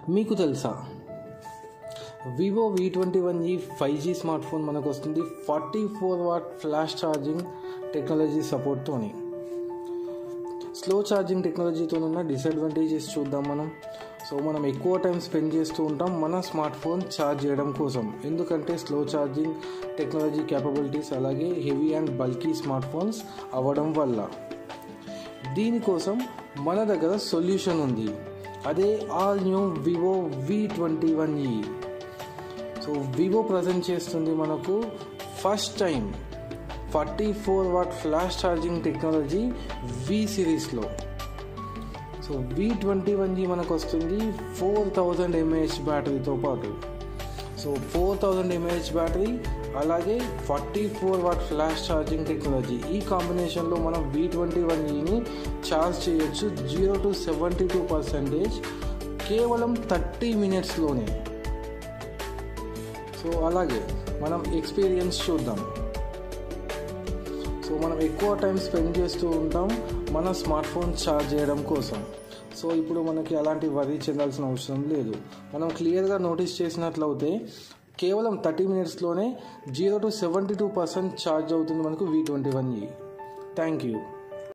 మీకు తెలుసా Vivo V twenty one E five G smartphone మనకు వస్తుంది forty four watt flash charging technology సపోర్ట్తోని స్లో ఛార్జింగ్ టెక్నాలజీతో ఉన్న డిసడ్వాంటేజెస్ చూద్దాం మనం సో మనం ఎక్కువ టైం స్పెండ్ చేస్తూ ఉంటాం మన స్మార్ట్ ఫోన్ ఛార్జ్ చేయడం కోసం ఎందుకంటే స్లో ఛార్జింగ్ టెక్నాలజీ క్యాపబిలిటీస్ అలాగే heavy and bulky smartphones అవ్వడం వల్ల దీనికోసం మన దగ్గర సొల్యూషన్ ఉంది అదే all new Vivo V twenty one E so Vivo present చేస్తుంది మనకు first time forty four watt flash charging technology V సిరీస్లో so V twenty one G మనకు వస్తుంది ఫోర్ థౌజండ్ ఎంఏహెచ్ బ్యాటరీతో పాటు so four thousand M A H battery అలాగే forty four watt flash charging technology ఈ కాంబినేషన్లో మనం వి ట్వంటీ వన్ ఈని ఛార్జ్ చేయొచ్చు zero to seventy two percentage కేవలం థర్టీ మినిట్స్లోనే సో అలాగే మనం ఎక్స్పీరియన్స్ చూద్దాం సో మనం ఎక్కువ టైం స్పెండ్ చేస్తూ ఉంటాం మన స్మార్ట్ ఫోన్ ఛార్జ్ చేయడం కోసం సో ఇప్పుడు మనకి అలాంటి వరీ చెందాల్సిన అవసరం లేదు మనం క్లియర్గా నోటీస్ చేసినట్లయితే కేవలం థర్టీ మినిట్స్లోనే zero to seventy two percent charge అవుతుంది మనకు V twenty one E thank you